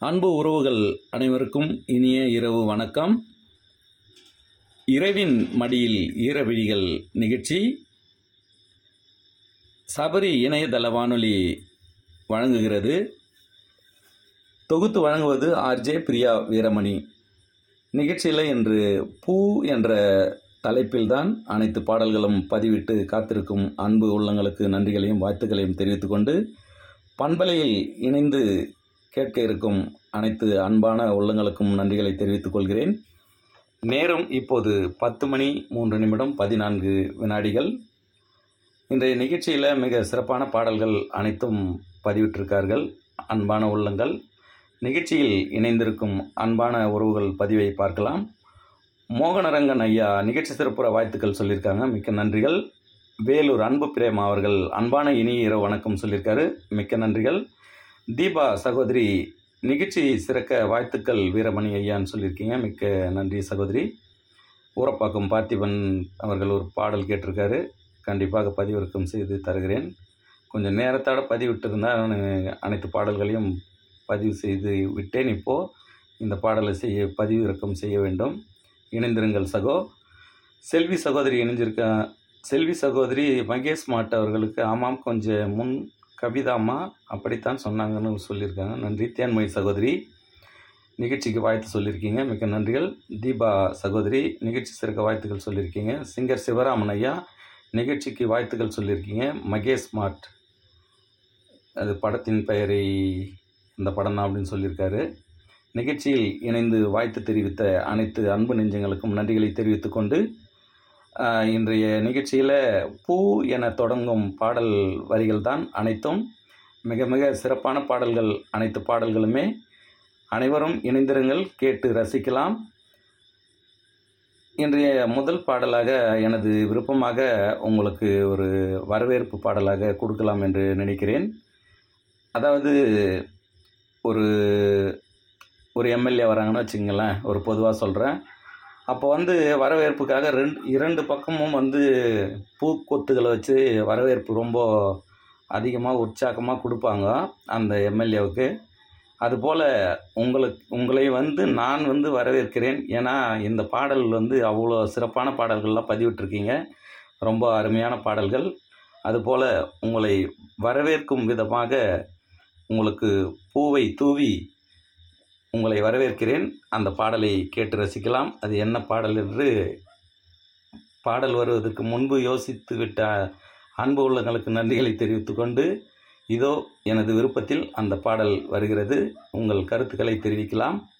அன்பு உறவுகள் அனைவருக்கும் இனிய இரவு வணக்கம் இரவின் மடியில் ஈரவிழிகள் நிகழ்ச்சி சபரி இணையதள வானொலி வழங்குகிறது தொகுத்து வழங்குவது ஆர்ஜே பிரியா வீரமணி நிகழ்ச்சியில் இன்று பூ என்ற தலைப்பில்தான் அனைத்து பாடல்களும் பதிவிட்டு காத்திருக்கும் அன்பு உள்ளங்களுக்கு நன்றிகளையும் வாழ்த்துக்களையும் தெரிவித்துக்கொண்டு பண்பலையில் இணைந்து கேட்க இருக்கும் அனைத்து அன்பான உள்ளங்களுக்கும் நன்றிகளை தெரிவித்துக் கொள்கிறேன் நேரம் இப்போது பத்து மணி மூன்று நிமிடம் பதினான்கு வினாடிகள் இன்றைய நிகழ்ச்சியில் மிக சிறப்பான பாடல்கள் அனைத்தும் பதிவிட்டிருக்கார்கள் அன்பான உள்ளங்கள் நிகழ்ச்சியில் இணைந்திருக்கும் அன்பான உறவுகள் பதிவை பார்க்கலாம் மோகனரங்கன் ஐயா நிகழ்ச்சி சிறப்புற வாழ்த்துக்கள் சொல்லியிருக்காங்க மிக்க நன்றிகள் வேலூர் அன்பு பிரேமா அவர்கள் அன்பான இனிய இரவு வணக்கம் சொல்லியிருக்காரு மிக்க நன்றிகள் தீபா சகோதரி நிகழ்ச்சி சிறக்க வாழ்த்துக்கள் வீரமணி ஐயான்னு சொல்லியிருக்கீங்க மிக்க நன்றி சகோதரி ஊரப்பாக்கம் பார்த்திபன் அவர்கள் ஒரு பாடல் கேட்டிருக்காரு கண்டிப்பாக பதிவிறக்கம் செய்து தருகிறேன் கொஞ்சம் நேரத்தோட பதிவிட்டிருந்தால் நான் அனைத்து பாடல்களையும் பதிவு செய்து விட்டேன் இப்போது இந்த பாடலை செய்ய பதிவிறக்கம் செய்ய வேண்டும் இணைந்திருங்கள் சகோ செல்வி சகோதரி இணைஞ்சிருக்க செல்வி சகோதரி மகேஷ் மாட் அவர்களுக்கு ஆமாம் கொஞ்சம் முன் கவிதாம்மா அப்படித்தான் சொன்னாங்கன்னு சொல்லியிருக்காங்க நன்றி தேன்மொழி சகோதரி நிகழ்ச்சிக்கு வாழ்த்து சொல்லியிருக்கீங்க மிக்க நன்றிகள் தீபா சகோதரி நிகழ்ச்சி சிறக்க வாழ்த்துக்கள் சொல்லியிருக்கீங்க சிங்கர் சிவராமன் ஐயா நிகழ்ச்சிக்கு வாழ்த்துக்கள் சொல்லியிருக்கீங்க மகேஷ் மாட் அது படத்தின் பெயரை இந்த படம் தான் அப்படின்னு சொல்லியிருக்காரு நிகழ்ச்சியில் இணைந்து வாழ்த்து தெரிவித்த அனைத்து அன்பு நெஞ்சங்களுக்கும் நன்றிகளை தெரிவித்துக்கொண்டு ஆஹ், இன்றைய நிகழ்ச்சியில் பூ என தொடங்கும் பாடல் வரிகள் தான் அனைத்தும் மிக மிக சிறப்பான பாடல்கள் அனைத்து பாடல்களுமே அனைவரும் இணைந்திருங்கள் கேட்டு ரசிக்கலாம் இன்றைய முதல் பாடலாக எனது விருப்பமாக உங்களுக்கு ஒரு வரவேற்பு பாடலாக கொடுக்கலாம் என்று நினைக்கிறேன் அதாவது ஒரு ஒரு எம்எல்ஏ வராங்கன்னு வச்சுங்களேன் ஒரு பொதுவாக சொல்கிறேன் அப்போ வந்து வரவேற்புக்காக ரெண்டு இரண்டு பக்கமும் வந்து பூக்கொத்துகளை வச்சு வரவேற்பு ரொம்ப அதிகமாக உற்சாகமாக கொடுப்பாங்க அந்த எம்எல்ஏவுக்கு அதுபோல் உங்களுக்கு உங்களை வந்து நான் வந்து வரவேற்கிறேன் ஏன்னா இந்த பாடல் வந்து அவ்வளோ சிறப்பான பாடல்கள்லாம் பதிவிட்டிருக்கீங்க ரொம்ப அருமையான பாடல்கள் அதுபோல் உங்களை வரவேற்கும் விதமாக உங்களுக்கு பூவை தூவி உங்களை வரவேற்கிறேன் அந்த பாடலை கேட்டு ரசிக்கலாம் அது என்ன பாடல் என்று பாடல் வருவதற்கு முன்பு யோசித்து விட்ட அன்பு உள்ளங்களுக்கு நன்றிகளை தெரிவித்துக்கொண்டு இதோ எனது விருப்பத்தில் அந்த பாடல் வருகிறது உங்கள் கருத்துக்களை தெரிவிக்கலாம்